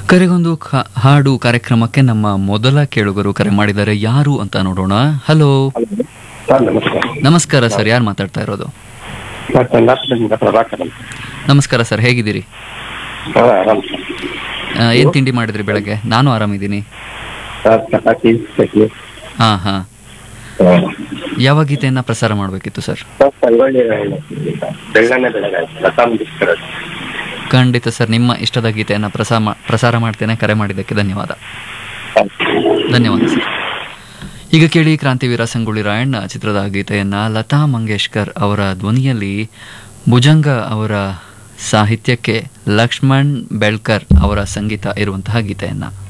ಕರೆಗೊಂದು ಖ- ಹಾಡು ಕಾರ್ಯಕ್ರಮಕ್ಕೆ ನಮ್ಮ ಮೊದಲ ಕೇಳುಗರು ಕರೆ ಮಾಡಿದ್ದಾರೆ ಯಾರು ಅಂತ ನೋಡೋಣ ಹಲೋ ಸರ್ ನಮಸ್ಕಾರ ನಮಸ್ಕಾರ ಸರ್ ಯಾರು ಮಾತಾಡ್ತಾ ಇರೋದು ಸರ್ ಚಂದಾಪುರದಿಂದ ಪ್ರಭಾಕರ್ ಅಂತ ನಮಸ್ಕಾರ ಸರ್ ಹೇಗಿದ್ದೀರಿ ಸರ್ ಆರಾಮ್ ಸರ್. ಆ, ಏನ್ ತಿಂಡಿ ಮಾಡಿದ್ರಿ ಬೆಳಗ್ಗೆ ನಾನು ಆರಾಮಿದ್ದೀನಿ ಸರ್ ಚಪಾತಿ ಚಟ್ನಿ ಹಾ ಹಾ ಸರ್ ಯಾವ ಗೀತೆಯನ್ನ ಪ್ರಸಾರ ಮಾಡಬೇಕಿತ್ತು ಸರ್ ಸಂಗೊಳ್ಳಿ ಬೆಳ್ಳನೆ ಬೆಳಗಾಯಿ ಲತಾ ಮಂಗೇಶ್ಕರ್ ಅವ್ರು. ಖಂಡಿತ ಸರ್ ನಿಮ್ಮ ಇಷ್ಟದ ಗೀತೆಯನ್ನ ಪ್ರಸಾರ ಮಾ- ಪ್ರಸಾರ ಮಾಡ್ತೇನೆ ಕರೆ ಮಾಡಿದ್ದಕ್ಕೆ ಧನ್ಯವಾದ ಸರ್. ಧನ್ಯವಾದ ಸರ್ ಈಗ ಕೇಳಿ ಕ್ರಾಂತಿವೀರ ಸಂಗೊಳ್ಳಿ ರಾಯಣ್ಣ ಚಿತ್ರದ ಗೀತೆಯನ್ನ ಲತಾ ಮಂಗೇಶ್ಕರ್ ಅವರ ಧ್ವನಿಯಲ್ಲಿ ಭುಜಂಗ ಅವರ ಸಾಹಿತ್ಯಕ್ಕೆ ಲಕ್ಷ್ಮಣ್ ಬೆಳ್ಕರ್ ಅವರ ಸಂಗೀತ ಇರುವಂತಹ ಗೀತೆಯನ್ನ